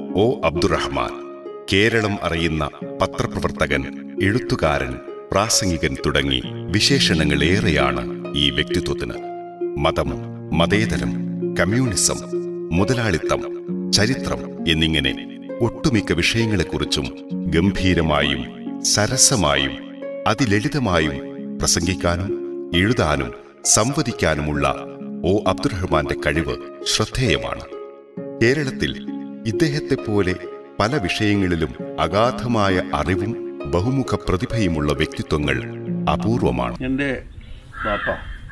O Abdurahman Keralam അറിയുന്ന പത്രപ്രവർത്തകൻ എഴുത്തുകാരൻ പ്രാസംഗികൻ തുടങ്ങി വിശേഷണങ്ങളേറെയാണ് ഈ വ്യക്തിത്വത്തിന് മതം മതേതരം കമ്മ്യൂണിസം മുതലാളിത്തം ചരിത്രം എന്നിങ്ങനെ ഒട്ടുമിക്ക വിഷയങ്ങളെക്കുറിച്ചും ഗംഭീരമായും സരസമായും അതിലളിതമായും പ്രസംഗിക്കാനും എഴുതാനും സംവദിക്കാനുമുള്ള ഒ അബ്ദുറഹ്മാന്റെ കഴിവ് ശ്രദ്ധേയമാണ് കേരളത്തിൽ ഇദ്ദേഹത്തെ പോലെ പല വിഷയങ്ങളിലും അഗാധമായ അറിവും ബഹുമുഖ പ്രതിഭയുമുള്ള വ്യക്തിത്വങ്ങൾ അപൂർവമാണ് എൻ്റെ ബാപ്പ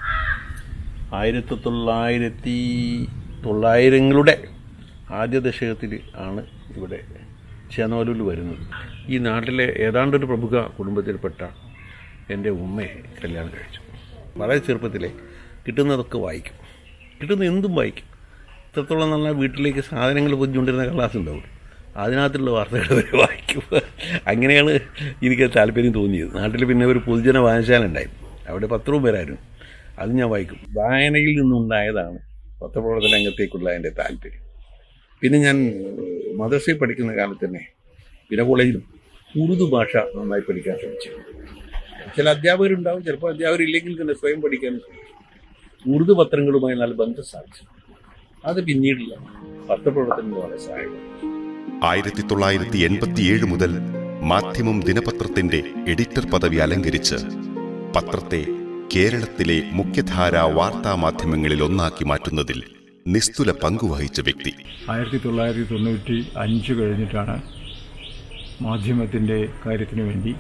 ആയിരത്തി തൊള്ളായിരത്തി തൊള്ളായിരങ്ങളുടെ ആദ്യ ദശകത്തിൽ ആണ് ഇവിടെ ചേന്നോലൂർ വരുന്നത് ഈ നാട്ടിലെ ഏതാണ്ടൊരു പ്രമുഖ കുടുംബത്തിൽപ്പെട്ട എൻ്റെ ഉമ്മയെ കല്യാണം കഴിച്ചു വളരെ ചെറുപ്പത്തിലെ കിട്ടുന്നതൊക്കെ വായിക്കും കിട്ടുന്ന എന്തും വായിക്കും ഇത്രത്തോളം നല്ല വീട്ടിലേക്ക് സാധനങ്ങൾ പൊതിഞ്ഞുകൊണ്ടിരുന്ന ക്ലാസ് ഉണ്ടാവും അതിനകത്തുള്ള വാർത്തകൾ വരെ വായിക്കും അങ്ങനെയാണ് എനിക്ക് താല്പര്യം തോന്നിയത് നാട്ടിൽ പിന്നെ ഒരു പൊതുജന വായനശാല ഉണ്ടായി അവിടെ പത്രവും വരായിരുന്നു അത് ഞാൻ വായിക്കും വായനയിൽ നിന്നുണ്ടായതാണ് പത്രപ്രവർത്തന രംഗത്തേക്കുള്ള എൻ്റെ താല്പര്യം പിന്നെ ഞാൻ മദ്രസയിൽ പഠിക്കുന്ന കാലത്ത് തന്നെ പിന്നെ കോളേജിലും ഉറുദു ഭാഷ നന്നായി പഠിക്കാൻ ശ്രമിച്ചു ചില അധ്യാപകരുണ്ടാവും ചിലപ്പോൾ അധ്യാപകരില്ലെങ്കിൽ തന്നെ സ്വയം പഠിക്കാൻ ശ്രമിച്ചു ഉറുദു പത്രങ്ങളുമായി നല്ല ബന്ധം സ്ഥാപിച്ചു അത് പിന്നീടുള്ള പത്രപ്രവർത്തനത്തിന് വളരെ സഹായമാണ് ആയിരത്തി തൊള്ളായിരത്തി എൺപത്തിയേഴ് മുതൽ മാധ്യമം ദിനപത്രത്തിന്റെ എഡിറ്റർ പദവി അലങ്കരിച്ച് പത്രത്തെ കേരളത്തിലെ മുഖ്യധാരാ വാർത്താ മാധ്യമങ്ങളിൽ ഒന്നാക്കി മാറ്റുന്നതിൽ നിസ്തുല പങ്കുവഹിച്ച വ്യക്തി ആയിരത്തി തൊള്ളായിരത്തി തൊണ്ണൂറ്റി അഞ്ച് കഴിഞ്ഞിട്ടാണ് മാധ്യമത്തിൻ്റെ കാര്യത്തിന് വേണ്ടി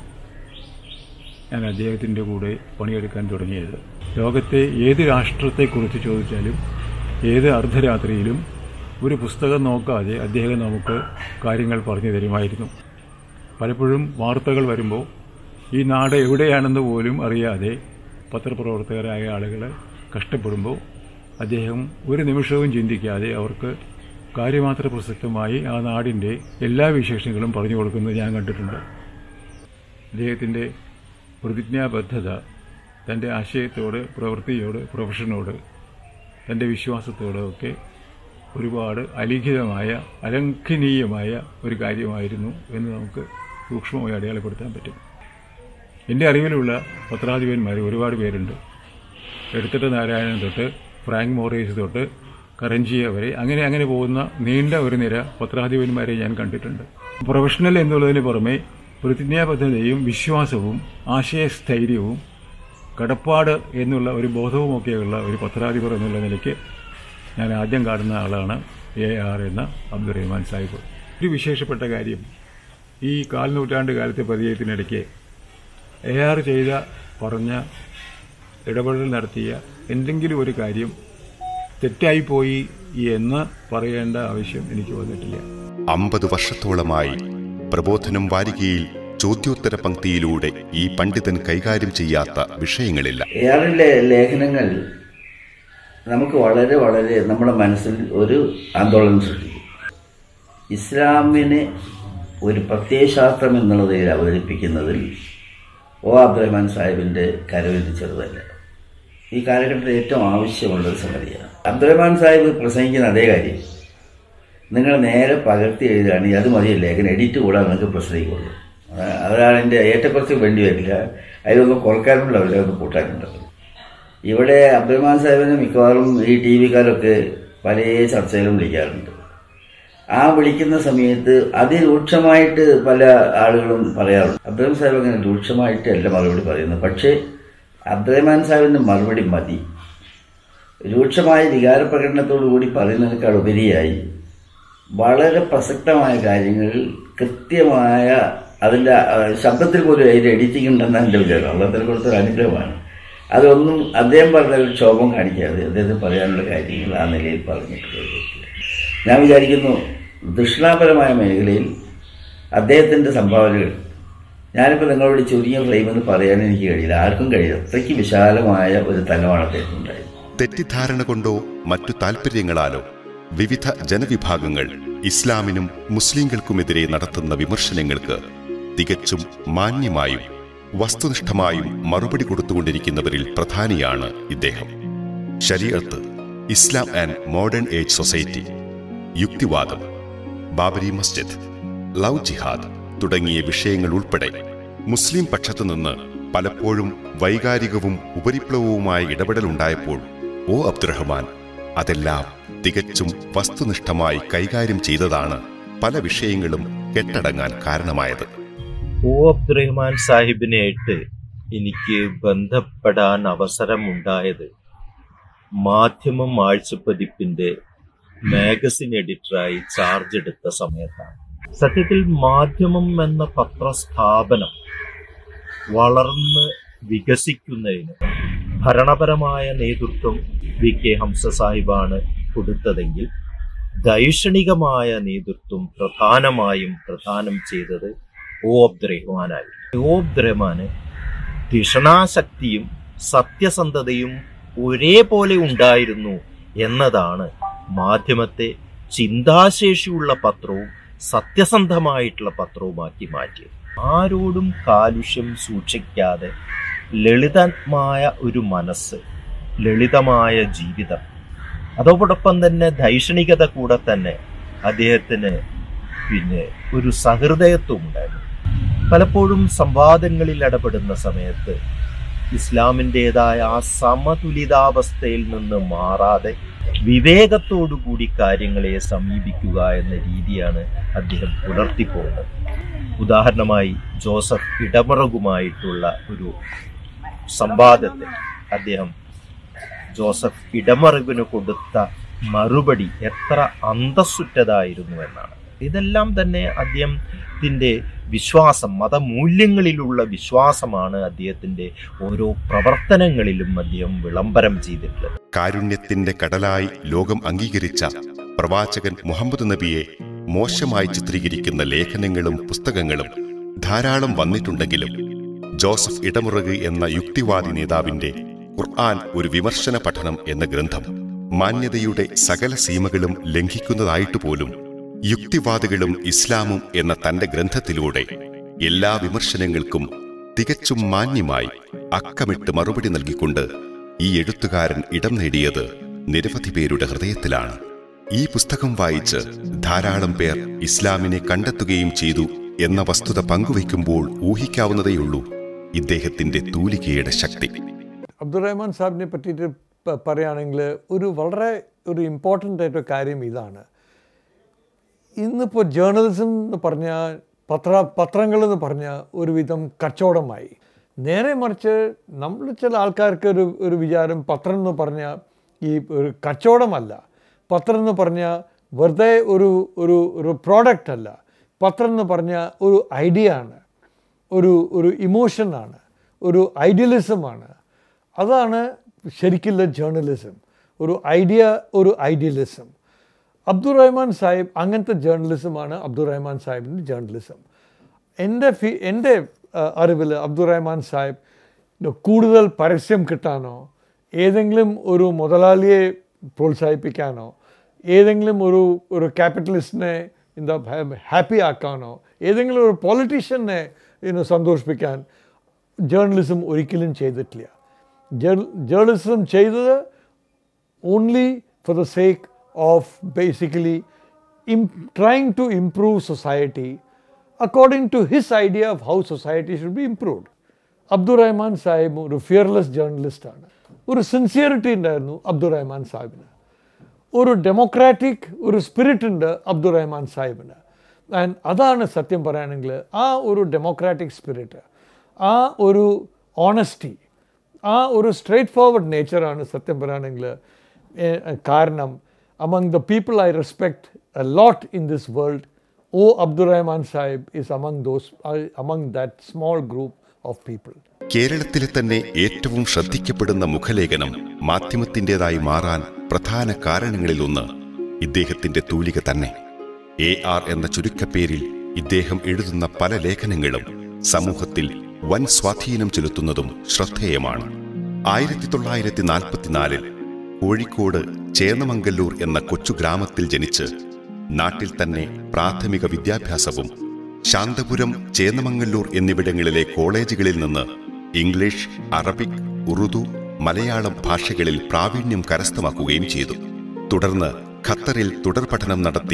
ഞാൻ അദ്ദേഹത്തിൻ്റെ കൂടെ പണിയെടുക്കാൻ തുടങ്ങിയത് ലോകത്തെ ഏത് രാഷ്ട്രത്തെക്കുറിച്ച് ചോദിച്ചാലും ഏത് അർദ്ധരാത്രിയിലും ഒരു പുസ്തകം നോക്കാതെ അദ്ദേഹം നമുക്ക് കാര്യങ്ങൾ പറഞ്ഞു തരുമായിരുന്നു പലപ്പോഴും വാർത്തകൾ വരുമ്പോൾ ഈ നാട് എവിടെയാണെന്ന് പോലും അറിയാതെ പത്രപ്രവർത്തകരായ ആളുകൾ കഷ്ടപ്പെടുമ്പോൾ അദ്ദേഹം ഒരു നിമിഷവും ചിന്തിക്കാതെ അവർക്ക് കാര്യമാത്ര പ്രസക്തമായി ആ നാടിൻ്റെ എല്ലാ വിശേഷങ്ങളും പറഞ്ഞു കൊടുക്കുന്നത് ഞാൻ കണ്ടിട്ടുണ്ട് അദ്ദേഹത്തിൻ്റെ പ്രതിജ്ഞാബദ്ധത തൻ്റെ ആശയത്തോട് പ്രവൃത്തിയോട് പ്രൊഫഷനോട് തൻ്റെ വിശ്വാസത്തോട് ഒക്കെ ഒരുപാട് അലിഖിതമായ അലംഘനീയമായ ഒരു കാര്യമായിരുന്നു എന്ന് നമുക്ക് സൂക്ഷ്മമായി അടയാളപ്പെടുത്താൻ പറ്റും എൻ്റെ അറിവിലുള്ള പത്രാധിപന്മാർ ഒരുപാട് പേരുണ്ട് എടുത്തിട്ട് നാരായണൻ തൊട്ട് ഫ്രാങ്ക് മോറീസ് തൊട്ട് കറഞ്ചിയ വരെ അങ്ങനെ അങ്ങനെ പോകുന്ന നീണ്ട ഒരു നിര പത്രാധിപന്മാരെ ഞാൻ കണ്ടിട്ടുണ്ട് പ്രൊഫഷണൽ എന്നുള്ളതിന് പുറമെ പ്രതിജ്ഞാബദ്ധതയും വിശ്വാസവും ആശയസ്ഥൈര്യവും കടപ്പാട് എന്നുള്ള ഒരു ബോധവുമൊക്കെയുള്ള ഒരു പത്രാധിപർ എന്നുള്ള നിലയ്ക്ക് ഞാൻ ആദ്യം കാണുന്ന ആളാണ് എ ആർ എന്ന അബ്ദുറഹ്മാൻ സാഹിബ് ഒരു വിശേഷപ്പെട്ട കാര്യം ഈ കാൽ നൂറ്റാണ്ട് കാലത്തെ പരിചയത്തിനിടയ്ക്ക് എ ആർ ചെയ്ത പറഞ്ഞ ഇടപെടൽ നടത്തിയ എന്തെങ്കിലും ഒരു കാര്യം തെറ്റായിപ്പോയി എന്ന് പറയേണ്ട ആവശ്യം എനിക്ക് വന്നിട്ടില്ല അമ്പത് വർഷത്തോളമായി പ്രബോധനം വാരികയിൽ ചോദ്യോത്തര പങ്ക്തിയിലൂടെ ഈ പണ്ഡിതൻ കൈകാര്യം ചെയ്യാത്ത വിഷയങ്ങളില്ല അയാളുടെ ലേഖനങ്ങൾ നമുക്ക് വളരെ വളരെ നമ്മുടെ മനസ്സിൽ ഒരു ആന്തോളനം സൃഷ്ടിക്കും ഇസ്ലാമിനെ ഒരു പ്രത്യയശാസ്ത്രം എന്നുള്ളതിൽ അവതരിപ്പിക്കുന്നതിൽ ഒ അബ്ദുറഹ്മാൻ സാഹിബിൻ്റെ കരവിരുത് ചെറുതല്ല ഈ കാലഘട്ടത്തിൽ ഏറ്റവും ആവശ്യമുള്ള ഒരു സംഗതിയാണ് അബ്ദുറഹ്മാൻ സാഹിബ് പ്രസംഗിക്കുന്ന അതേ കാര്യം നിങ്ങൾ നേരെ പകർത്തി എഴുതുകയാണെങ്കിൽ അത് മതി ലേഖനം എഡിറ്റ് കൂടാതെ നിങ്ങൾക്ക് പ്രസംഗിക്കുള്ളൂ അതാണ് എൻ്റെ ഏറ്റക്കുറച്ച് വേണ്ടി വരില്ല അതിലൊന്നും കുറക്കാനുമില്ല അവരെ ഒന്ന് കൂട്ടാനുണ്ടല്ലോ ഇവിടെ അബ്ദുറഹ്മാൻ സാഹിബിനെ മിക്കവാറും ഈ ടി വിക്കാരൊക്കെ പല ചർച്ചയിലും വിളിക്കാറുണ്ട് ആ വിളിക്കുന്ന സമയത്ത് അതിരൂക്ഷമായിട്ട് പല ആളുകളും പറയാറുണ്ട് അബ്ദുറഹ്മാൻ സാഹിബ് അങ്ങനെ രൂക്ഷമായിട്ടല്ല മറുപടി പറയുന്നത് പക്ഷേ അബ്ദുറഹ്മാൻ സാഹിബിൻ്റെ മറുപടി മതി രൂക്ഷമായ വികാരപ്രകടനത്തോടു കൂടി പറയുന്നതിനേക്കാൾ ഉപരിയായി വളരെ പ്രസക്തമായ കാര്യങ്ങൾ കൃത്യമായ അതിൻ്റെ ശബ്ദത്തിൽ പോലും അതിൻ്റെ എഡിറ്റിംഗ് ഉണ്ടെന്നാണ് എൻ്റെ വിചാരം അള്ളത്തിൽ കൊടുത്തൊരു അനുഗ്രഹമാണ് അതൊന്നും അദ്ദേഹം പറഞ്ഞ ഒരു ക്ഷോഭം കാണിക്കാതെ അദ്ദേഹത്തിന് പറയാനുള്ള കാര്യങ്ങൾ ആ നിലയിൽ പറഞ്ഞിട്ടുള്ളത് ഞാൻ വിചാരിക്കുന്നു ദക്ഷിണാപരമായ മേഖലയിൽ അദ്ദേഹത്തിൻ്റെ സംഭാവനകൾ ഞാനിപ്പോൾ നിങ്ങളോട് ചുരുങ്ങിയ ഫ്ലെയിമെന്ന് പറയാൻ എനിക്ക് കഴിയില്ല ആർക്കും കഴിയില്ല അത്രയ്ക്ക് വിശാലമായ ഒരു തലമാണ് അദ്ദേഹത്തിനുണ്ടായത് തെറ്റിദ്ധാരണ കൊണ്ടോ മറ്റു താൽപ്പര്യങ്ങളാലോ വിവിധ ജനവിഭാഗങ്ങൾ ഇസ്ലാമിനും മുസ്ലിങ്ങൾക്കുമെതിരെ നടത്തുന്ന വിമർശനങ്ങൾക്ക് തികച്ചും മാന്യമായും വസ്തുനിഷ്ഠമായും മറുപടി കൊടുത്തുകൊണ്ടിരിക്കുന്നവരിൽ പ്രധാനിയാണ് ഇദ്ദേഹം ശരീഅത്ത് ഇസ്ലാം ആൻഡ് മോഡേൺ ഏജ് സൊസൈറ്റി യുക്തിവാദം ബാബരി മസ്ജിദ് ലവ് ജിഹാദ് തുടങ്ങിയ വിഷയങ്ങൾ ഉൾപ്പെടെ മുസ്ലിം പക്ഷത്തു നിന്ന് പലപ്പോഴും വൈകാരികവും ഉപരിപ്ലവവുമായ ഇടപെടലുണ്ടായപ്പോൾ ഒ അബ്ദുറഹ്മാൻ അതെല്ലാം തികച്ചും വസ്തുനിഷ്ഠമായി കൈകാര്യം ചെയ്തതാണ് പല വിഷയങ്ങളും കെട്ടടങ്ങാൻ കാരണമായത് ഒ അബ്ദുറഹ്മാൻ സാഹിബിനായിട്ട് എനിക്ക് ബന്ധപ്പെടാൻ അവസരമുണ്ടായത് മാധ്യമം ആഴ്ചപ്പതിപ്പിന്റെ മാഗസിൻ എഡിറ്ററായി ചാർജ് എടുത്ത സമയത്താണ് സത്യത്തിൽ മാധ്യമം എന്ന പത്രസ്ഥാപനം വളർന്ന് വികസിക്കുന്നതിന് ഭരണപരമായ നേതൃത്വം വി കെ ഹംസ സാഹിബാണ് കൊടുത്തതെങ്കിൽ ദൈക്ഷണികമായ നേതൃത്വം പ്രധാനമായും പ്രദാനം ചെയ്തത് ഒ അബ്ദുറഹ്മാനായിരുന്നു ഒ അബ്ദുറഹ്മാന് ധിഷണാശക്തിയും സത്യസന്ധതയും ഒരേപോലെ ഉണ്ടായിരുന്നു എന്നതാണ് മാധ്യമത്തെ ചിന്താശേഷിയുള്ള പത്രവും സത്യസന്ധമായിട്ടുള്ള പത്രവുമാക്കി മാറ്റിയത് ആരോടും കാലുഷ്യം സൂക്ഷിക്കാതെ ലളിതമായ ഒരു മനസ്സ് ലളിതമായ ജീവിതം അതോടൊപ്പം തന്നെ ദൈക്ഷണികത കൂടെ തന്നെ അദ്ദേഹത്തിന് പിന്നെ ഒരു സഹൃദയത്വം ഉണ്ടായിരുന്നു പലപ്പോഴും സംവാദങ്ങളിൽ ഇടപെടുന്ന സമയത്ത് ഇസ്ലാമിൻ്റെതായ ആ സമതുലിതാവസ്ഥയിൽ നിന്ന് മാറാതെ വിവേകത്തോടുകൂടി കാര്യങ്ങളെ സമീപിക്കുക എന്ന രീതിയാണ് അദ്ദേഹം പുലർത്തിപ്പോകുന്നത് ഉദാഹരണമായി ജോസഫ് ഇടമറകുമായിട്ടുള്ള ഒരു സംവാദത്തിൽ അദ്ദേഹം ജോസഫ് ഇടമറിവിന് കൊടുത്ത മറുപടി എത്ര അന്തസ്സുറ്റതായിരുന്നു എന്നാണ് ഇതെല്ലാം തന്നെ അദ്ദേഹത്തിന്റെ വിശ്വാസം മതമൂല്യങ്ങളിലുള്ള വിശ്വാസമാണ് അദ്ദേഹത്തിന്റെ ഓരോ പ്രവർത്തനങ്ങളിലും അദ്ദേഹം വിളംബരം ചെയ്തിട്ടുള്ളത് കാരുണ്യത്തിന്റെ കടലായി ലോകം അംഗീകരിച്ച പ്രവാചകൻ മുഹമ്മദ് നബിയെ മോശമായി ചിത്രീകരിക്കുന്ന ലേഖനങ്ങളും പുസ്തകങ്ങളും ധാരാളം വന്നിട്ടുണ്ടെങ്കിലും ജോസഫ് ഇടമുറക് എന്ന യുക്തിവാദി നേതാവിന്റെ ഖുർആൻ ഒരു വിമർശന പഠനം എന്ന ഗ്രന്ഥം മാന്യതയുടെ സകല സീമകളും ലംഘിക്കുന്നതായിട്ട് പോലും യുക്തിവാദികളും ഇസ്ലാമും എന്ന തന്റെ ഗ്രന്ഥത്തിലൂടെ എല്ലാ വിമർശനങ്ങൾക്കും തികച്ചും മാന്യമായി അക്കമിട്ട് മറുപടി നൽകിക്കൊണ്ട് ഈ എഴുത്തുകാരൻ ഇടം നേടിയത് നിരവധി പേരുടെ ഹൃദയത്തിലാണ് ഈ പുസ്തകം വായിച്ച് ധാരാളം പേർ ഇസ്ലാമിനെ കണ്ടെത്തുകയും ചെയ്തു എന്ന വസ്തുത പങ്കുവയ്ക്കുമ്പോൾ ഊഹിക്കാവുന്നതേയുള്ളൂ ഇദ്ദേഹത്തിന്റെ തൂലികയുടെ ശക്തി അബ്ദുറഹ്മാൻ സാഹിബിനെ പറ്റിയിട്ട് പ- പറയുകയാണെങ്കിൽ ഒരു വളരെ ഒരു ഇമ്പോർട്ടൻ്റ് ആയിട്ടൊരു കാര്യം ഇതാണ് ഇന്നിപ്പോൾ ജേർണലിസം എന്ന് പറഞ്ഞാൽ പത്ര പത്രങ്ങൾ എന്ന് പറഞ്ഞാൽ ഒരുവിധം കച്ചവടമായി നേരെ മറിച്ച് നമ്മൾ ചില ആൾക്കാർക്ക് ഒരു ഒരു വിചാരം പത്രം എന്ന് പറഞ്ഞാൽ ഈ ഒരു കച്ചവടമല്ല പത്രം എന്ന് പറഞ്ഞാൽ വെറുതെ ഒരു ഒരു ഒരു പ്രോഡക്റ്റ് അല്ല പത്രം എന്ന് പറഞ്ഞാൽ ഒരു ഐഡിയ ആണ് ഒരു ഒരു ഇമോഷനാണ് ഒരു ഐഡിയലിസമാണ് അതാണ് ശരിക്കുള്ള ജേർണലിസം ഒരു ഐഡിയ ഒരു ഐഡിയലിസം അബ്ദുറഹ്മാൻ സാഹിബ് അങ്ങനത്തെ ജേർണലിസമാണ് അബ്ദുറഹ്മാൻ സാഹിബിൻ്റെ ജേർണലിസം എൻ്റെ ഫി എൻ്റെ അറിവിൽ അബ്ദുറഹ്മാൻ സാഹിബ് ഇന്ന് കൂടുതൽ പരസ്യം കിട്ടാനോ ഏതെങ്കിലും ഒരു മുതലാളിയെ പ്രോത്സാഹിപ്പിക്കാനോ ഏതെങ്കിലും ഒരു ഒരു ക്യാപിറ്റലിസ്റ്റിനെ എന്താ ഹാപ്പി ആക്കാനോ ഏതെങ്കിലും ഒരു പൊളിറ്റീഷ്യനെ ഇന്ന് സന്തോഷിപ്പിക്കാൻ ജേർണലിസം ഒരിക്കലും ചെയ്തിട്ടില്ല ജേർണലിസം ചെയ്തത് only for the sake of basically im- trying to improve society according to his idea of how society should be improved. Abdurahman Sahib ഒരു ഫിയർലെസ് ജേർണലിസ്റ്റാണ് ഒരു സിൻസിയറിറ്റി ഉണ്ടായിരുന്നു അബ്ദുറഹ്മാൻ സാഹിബിന് ഒരു ഡെമോക്രാറ്റിക് ഒരു സ്പിരിറ്റ് ഉണ്ട് അബ്ദുറഹ്മാൻ സാഹിബിന് ആൻഡ് അതാണ് സത്യം പറയുകയാണെങ്കിൽ ആ ഒരു ഡെമോക്രാറ്റിക് സ്പിരിറ്റ് ആ ഒരു ഓണസ്റ്റി ആ ഒരു സ്ട്രേറ്റ് ഫോർവേഡ് നേച്ചറാണ് സത്യം പറയുകയാണെങ്കിൽ ഏഹ്, കാരണം among the people I respect a lot in this world uh Abdurahman Sahib is among those among that small group of people കേരളത്തിലെ തന്നെ ഏറ്റവും ശ്രദ്ധിക്കപ്പെടുന്ന മുഖലേഖനം മാധ്യമത്തിൻ്റെതായി മാറാൻ പ്രധാന കാരണങ്ങളിലൊന്ന് ഇദ്ദേഹത്തിന്റെ തൂലിക തന്നെ എ ആർ എന്ന ചുരുക്കപ്പേരിൽ ഇദ്ദേഹം എഴുതുന്ന പല ലേഖനങ്ങളും സമൂഹത്തിൽ വൻ സ്വാധീനം ചെലുത്തുന്നതും ശ്രദ്ധേയമാണ് ആയിരത്തി തൊള്ളായിരത്തി നാൽപ്പത്തിനാലിൽ കോഴിക്കോട് ചേന്നമംഗല്ലൂർ എന്ന കൊച്ചു ഗ്രാമത്തിൽ ജനിച്ച് നാട്ടിൽ തന്നെ പ്രാഥമിക വിദ്യാഭ്യാസവും ശാന്തപുരം ചേന്നമംഗല്ലൂർ എന്നിവിടങ്ങളിലെ കോളേജുകളിൽ നിന്ന് ഇംഗ്ലീഷ് അറബിക് ഉറുദു മലയാളം ഭാഷകളിൽ പ്രാവീണ്യം കരസ്ഥമാക്കുകയും ചെയ്തു തുടർന്ന് ഖത്തറിൽ തുടർ പഠനം നടത്തി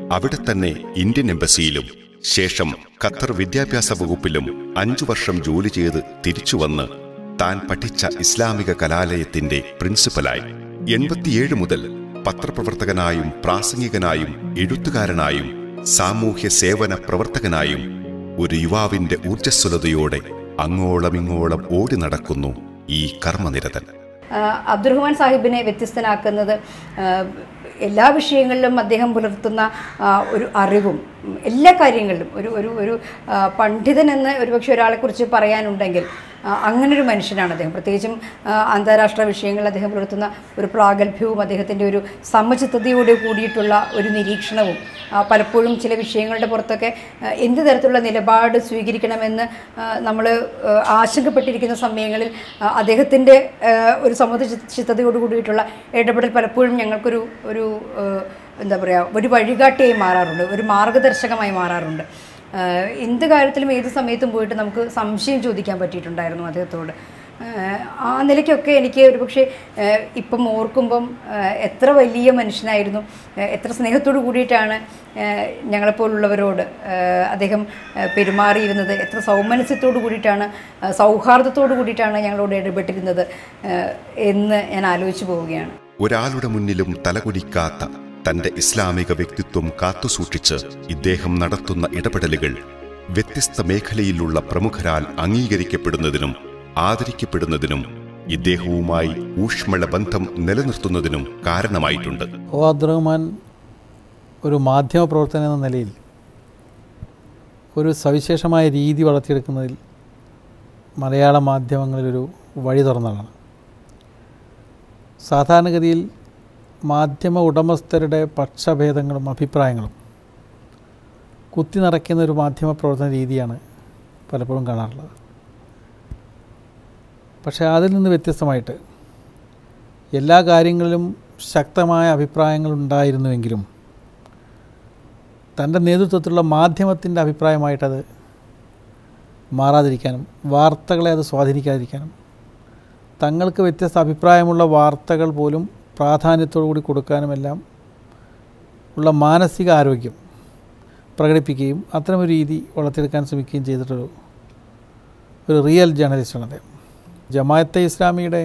അവിടെ തന്നെ ഇന്ത്യൻ എംബസിയിലും ശേഷം ഖത്തർ വിദ്യാഭ്യാസ വകുപ്പിലും അഞ്ചു വർഷം ജോലി ചെയ്ത് തിരിച്ചുവന്ന് താൻ പഠിച്ച ഇസ്ലാമിക കലാലയത്തിന്റെ പ്രിൻസിപ്പലായി എൺപത്തിയേഴ് മുതൽ പത്രപ്രവർത്തകനായും പ്രാസംഗികനായും എഴുത്തുകാരനായും സാമൂഹ്യ സേവന പ്രവർത്തകനായും ഒരു യുവാവിന്റെ ഊർജ്ജസ്വലതയോടെ അങ്ങോളമിങ്ങോളം ഓടി നടക്കുന്നു ഈ കർമ്മനിരതൻ ആ, അബ്ദുറഹ്മാൻ സാഹിബിനെ വ്യത്യസ്തനാക്കുന്നത് ആ, എല്ലാ വിഷയങ്ങളിലും അദ്ദേഹം പുലർത്തുന്ന ആ, ഒരു അറിവും ഉം, എല്ലാ കാര്യങ്ങളിലും ഒരു ഒരു ഒരു ആ, പണ്ഡിതൻ എന്ന് ഒരുപക്ഷെ ഒരാളെക്കുറിച്ച് പറയാനുണ്ടെങ്കിൽ ആ, അങ്ങനൊരു മനുഷ്യനാണ് അദ്ദേഹം പ്രത്യേകിച്ചും ആ, അന്താരാഷ്ട്ര വിഷയങ്ങളിൽ അദ്ദേഹം പുലർത്തുന്ന ഒരു പ്രാഗൽഭ്യവും അദ്ദേഹത്തിൻ്റെ ഒരു സമചിത്തതയോട് കൂടിയിട്ടുള്ള ഒരു നിരീക്ഷണവും ആ, പലപ്പോഴും ചില വിഷയങ്ങളുടെ പുറത്തൊക്കെ ആ, എന്ത് തരത്തിലുള്ള നിലപാട് സ്വീകരിക്കണമെന്ന് നമ്മൾ ആശങ്കപ്പെട്ടിരിക്കുന്ന സമയങ്ങളിൽ ആ, അദ്ദേഹത്തിൻ്റെ ആ, ഒരു സമചിത്തതയോട് കൂടിയിട്ടുള്ള ഇടപെടൽ പലപ്പോഴും ഞങ്ങൾക്കൊരു ഒരു ആ, എന്താ പറയുക ഒരു വഴികാട്ടിയായി മാറാറുണ്ട് ഒരു മാർഗദർശകമായി മാറാറുണ്ട് ആ, എന്ത് കാര്യത്തിലും ഏത് സമയത്തും പോയിട്ട് നമുക്ക് സംശയം ചോദിക്കാൻ പറ്റിയിട്ടുണ്ടായിരുന്നു അദ്ദേഹത്തോട് ആഹ് ആ നിലയ്ക്കൊക്കെ എനിക്ക് ഒരുപക്ഷെ ആഹ് ഇപ്പം ഓർക്കുമ്പം ആഹ് എത്ര വലിയ മനുഷ്യനായിരുന്നു ആഹ് എത്ര സ്നേഹത്തോടു കൂടിയിട്ടാണ് ആഹ് ഞങ്ങളെപ്പോലുള്ളവരോട് ആഹ് അദ്ദേഹം ആഹ് പെരുമാറിയിരുന്നത് എത്ര സൗമനസ്യത്തോടു കൂടിയിട്ടാണ് ആഹ് സൗഹാർദ്ദത്തോടു കൂടിയിട്ടാണ് ഞങ്ങളോട് ഇടപെട്ടിരുന്നത് ആഹ് എന്ന് ഞാൻ ആലോചിച്ചു പോവുകയാണ് ഒരാളുടെ മുന്നിലും തലകുനിക്കാത്ത തന്റെ ഇസ്ലാമിക വ്യക്തിത്വം കാത്തുസൂക്ഷിച്ച് ഇദ്ദേഹം നടത്തുന്ന ഇടപെടലുകൾ വ്യത്യസ്ത മേഖലയിലുള്ള പ്രമുഖരാൽ അംഗീകരിക്കപ്പെടുന്നതിനും ആദരിക്കപ്പെടുന്നതിനും ഇദ്ദേഹവുമായി ഊഷ്മള ബന്ധം നിലനിർത്തുന്നതിനും കാരണമായിട്ടുണ്ട് ഒ അബ്ദുറഹ്മാൻ ഒരു മാധ്യമ പ്രവർത്തനം എന്ന നിലയിൽ ഒരു സവിശേഷമായ രീതി വളർത്തിയെടുക്കുന്നതിൽ മലയാള മാധ്യമങ്ങളിലൊരു വഴി തുറന്നതാണ് സാധാരണഗതിയിൽ മാധ്യമ ഉടമസ്ഥരുടെ പക്ഷഭേദങ്ങളും അഭിപ്രായങ്ങളും കുത്തി നിറയ്ക്കുന്ന ഒരു മാധ്യമ പ്രവർത്തന രീതിയാണ് പലപ്പോഴും കാണാറുള്ളത് പക്ഷേ അതിൽ നിന്ന് വ്യത്യസ്തമായിട്ട് എല്ലാ കാര്യങ്ങളിലും ശക്തമായ അഭിപ്രായങ്ങൾ ഉണ്ടായിരുന്നുവെങ്കിലും തൻ്റെ നേതൃത്വത്തിലുള്ള മാധ്യമത്തിൻ്റെ അഭിപ്രായമായിട്ടത് മാറാതിരിക്കാനും വാർത്തകളെ അത് സ്വാധീനിക്കാതിരിക്കാനും തങ്ങൾക്ക് വ്യത്യസ്ത അഭിപ്രായമുള്ള വാർത്തകൾ പോലും പ്രാധാന്യത്തോടു കൂടി കൊടുക്കാനുമെല്ലാം ഉള്ള മാനസിക ആരോഗ്യം പ്രകടിപ്പിക്കുകയും അത്തരമൊരു രീതി വളർത്തിയെടുക്കാൻ ശ്രമിക്കുകയും ചെയ്തിട്ടൊരു ഒരു റിയൽ ജേർണലിസ്റ്റാണ് അദ്ദേഹം ജമാഅത്തെ ഇസ്ലാമിയുടെ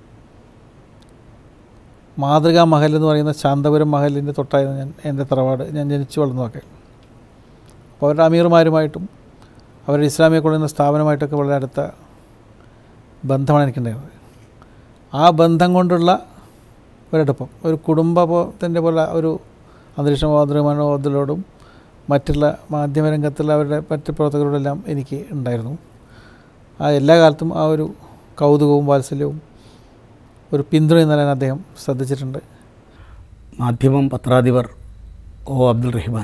മാതൃകാ മഹൽ എന്ന് പറയുന്ന ശാന്തപുരം മഹലിൻ്റെ തൊട്ടായിരുന്നു ഞാൻ എൻ്റെ തറവാട് ഞാൻ ജനിച്ചു വളർന്നതൊക്കെ അപ്പോൾ അവരുടെ അമീർമാരുമായിട്ടും അവരുടെ ഇസ്ലാമിയെ കൊള്ളുന്ന സ്ഥാപനമായിട്ടൊക്കെ വളരെ അടുത്ത ബന്ധമാണ് എനിക്കുണ്ടായിരുന്നത് ആ ബന്ധം കൊണ്ടുള്ള ഒരടുപ്പം ഒരു കുടുംബത്തിൻ്റെ പോലെ ഒരു അന്തരീക്ഷം അബ്ദുറഹ്മാനോദിലോടും മറ്റുള്ള മാധ്യമരംഗത്തുള്ള അവരുടെ മറ്റ് പ്രവർത്തകരോടെല്ലാം എനിക്ക് ഉണ്ടായിരുന്നു ആ എല്ലാ കാലത്തും ആ ഒരു കൗതുകവും വാത്സല്യവും ഒരു പിന്തുണയും നൽകാൻ അദ്ദേഹം ശ്രദ്ധിച്ചിട്ടുണ്ട് മാധ്യമം പത്രാധിപർ ഒ അബ്ദുൽ റഹ്മാൻ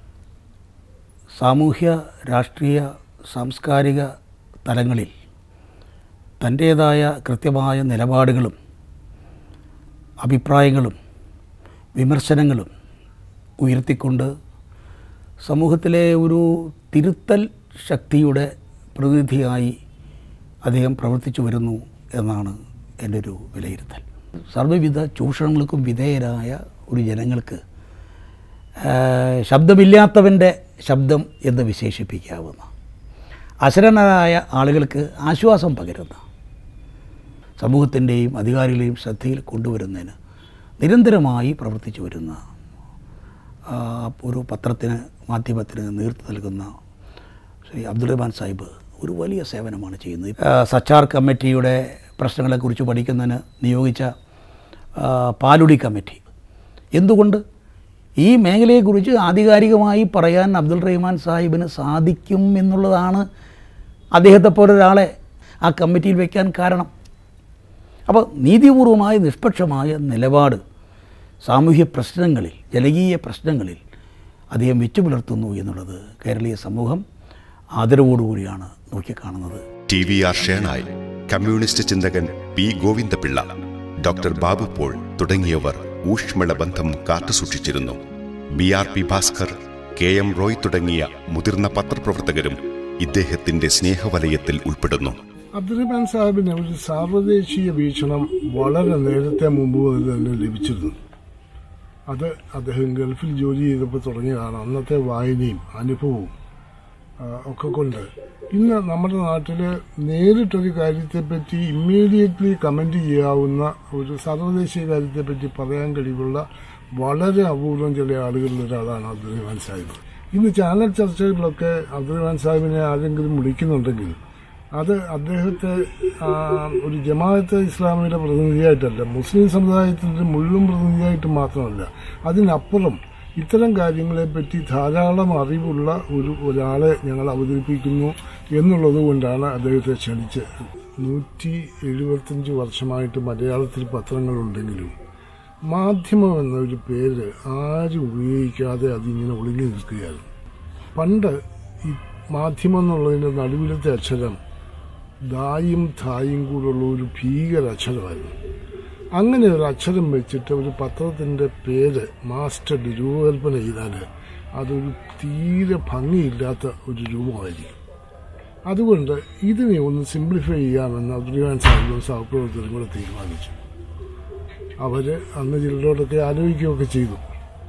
സാമൂഹ്യ രാഷ്ട്രീയ സാംസ്കാരിക തലങ്ങളിൽ തൻ്റേതായ കൃത്യമായ നിലപാടുകളും അഭിപ്രായങ്ങളും വിമർശനങ്ങളും ഉയർത്തിക്കൊണ്ട് സമൂഹത്തിലെ ഒരു തിരുത്തൽ ശക്തിയുടെ പ്രതിനിധിയായി അദ്ദേഹം പ്രവർത്തിച്ചു വരുന്നു എന്നാണ് എൻ്റെ ഒരു വിലയിരുത്തൽ സർവ്വവിധ ചൂഷണങ്ങൾക്കും വിധേയരായ ഒരു ജനങ്ങൾക്ക് ആ, ശബ്ദമില്ലാത്തവൻ്റെ ശബ്ദം എന്ന് വിശേഷിപ്പിക്കാവുന്ന അശരണരായ ആളുകൾക്ക് ആശ്വാസം പകരുന്ന സമൂഹത്തിൻ്റെയും അധികാരികളെയും ശ്രദ്ധയിൽ കൊണ്ടുവരുന്നതിന് നിരന്തരമായി പ്രവർത്തിച്ചു വരുന്ന ആ, ഒരു പത്രത്തിന് മാധ്യമത്തിന് നേതൃത്വം നൽകുന്ന ശ്രീ അബ്ദുൾ റഹ്മാൻ സാഹിബ് ഒരു വലിയ സേവനമാണ് ചെയ്യുന്നത് ആ, സച്ചാർ കമ്മിറ്റിയുടെ പ്രശ്നങ്ങളെക്കുറിച്ച് പഠിക്കുന്നതിന് നിയോഗിച്ച ആ, പാലുടി കമ്മിറ്റി എന്തുകൊണ്ട് ഈ മേഖലയെക്കുറിച്ച് ആധികാരികമായി പറയാൻ അബ്ദുൾ റഹ്മാൻ സാഹിബിന് സാധിക്കും എന്നുള്ളതാണ് അദ്ദേഹത്തെ പോലെ ഒരാളെ ആ കമ്മിറ്റിയിൽ വയ്ക്കാൻ കാരണം അപ്പോൾ നീതിപൂർവമായ നിഷ്പക്ഷമായ നിലപാട് സാമൂഹ്യ പ്രശ്നങ്ങളിൽ ജനകീയ പ്രശ്നങ്ങളിൽ അദ്ദേഹം വെച്ചു പുലർത്തുന്നു എന്നുള്ളത് കേരളീയ സമൂഹം ആദരവോടുകൂടിയാണ് നോക്കിക്കാണുന്നത് T V R Shenoy communist ചിന്തകൻ പി ഗോവിന്ദപിള്ള ഡോക്ടർ ബാബു പോൾ തുടങ്ങിയവർ ഊഷ്മള ബന്ധം കാത്തുസൂക്ഷിച്ചിരുന്നു B R P Bhaskar K M Roy തുടങ്ങിയ മുതിർന്ന പത്രപ്രവർത്തകരും ഇദ്ദേഹത്തിന്റെ സ്നേഹവലയത്തിൽ ഉൾപ്പെടുന്നു അബ്ദുറഹ്മാൻ സാഹിബിന് ഒരു സാർവദേശീയ വീക്ഷണം വളരെ നേരത്തെ മുമ്പ് മുതൽ തന്നെ ലഭിച്ചിരുന്നു അത് അദ്ദേഹം ഗൾഫിൽ ജോലി ചെയ്തപ്പോൾ തുടങ്ങിയതാണ് അന്നത്തെ വായനയും അനുഭവവും ആ, ഒക്കെ കൊണ്ട് ഇന്ന് നമ്മുടെ നാട്ടിൽ നേരിട്ടൊരു കാര്യത്തെപ്പറ്റി ഇമ്മീഡിയറ്റ്ലി കമന്റ് ചെയ്യാവുന്ന ഒരു സർവദേശീയ കാര്യത്തെപ്പറ്റി പറയാൻ കഴിവുള്ള വളരെ അപൂർവം ചില ആളുകളിൽ ഒരാളാണ് അബ്ദുറഹ്മാൻ സാഹിബ് ഇന്ന് ചാനൽ ചർച്ചകളിലൊക്കെ അബ്ദുറഹ്മാൻ സാഹിബിനെ ആരെങ്കിലും വിളിക്കുന്നുണ്ടെങ്കിൽ അത് അദ്ദേഹത്തെ ആ, ഒരു ജമാഅത്തെ ഇസ്ലാമിയുടെ പ്രതിനിധിയായിട്ടല്ല മുസ്ലിം സമുദായത്തിന്റെ മുഴുവൻ പ്രതിനിധിയായിട്ട് മാത്രമല്ല അതിനപ്പുറം ഇത്തരം കാര്യങ്ങളെപ്പറ്റി ധാരാളം അറിവുള്ള ഒരു ഒരാളെ ഞങ്ങൾ അവതരിപ്പിക്കുന്നു എന്നുള്ളത് കൊണ്ടാണ് അദ്ദേഹത്തെ ക്ഷണിച്ച് നൂറ്റി എഴുപത്തഞ്ച് വർഷമായിട്ട് മലയാളത്തിൽ പത്രങ്ങളുണ്ടെങ്കിലും മാധ്യമം എന്നൊരു പേര് ആരും ഉപയോഗിക്കാതെ അതിങ്ങനെ ഒളിഞ്ഞു നിൽക്കുകയാണ് പണ്ട് ഈ മാധ്യമം എന്നുള്ളതിൻ്റെ നടുവിലത്തെ അക്ഷരം ദായും ധായും കൂടെയുള്ള ഒരു ഭീകര അക്ഷരമായിരുന്നു അങ്ങനെ ഒരു അക്ഷരം വെച്ചിട്ട് ഒരു പത്രത്തിൻ്റെ പേര് മാസ്റ്റർ രൂപകൽപ്പന ചെയ്താൽ അതൊരു തീരെ ഭംഗിയില്ലാത്ത ഒരു രൂപമായിരിക്കും അതുകൊണ്ട് ഇതിനെ ഒന്ന് സിംപ്ലിഫൈ ചെയ്യാമെന്ന് അബ്ദുൽഖാൻ സാഹിബും സഹപ്രവർത്തകരും കൂടെ തീരുമാനിച്ചു അവർ അന്ന് ചിലരോടൊക്കെ ആലോചിക്കുകയൊക്കെ ചെയ്തു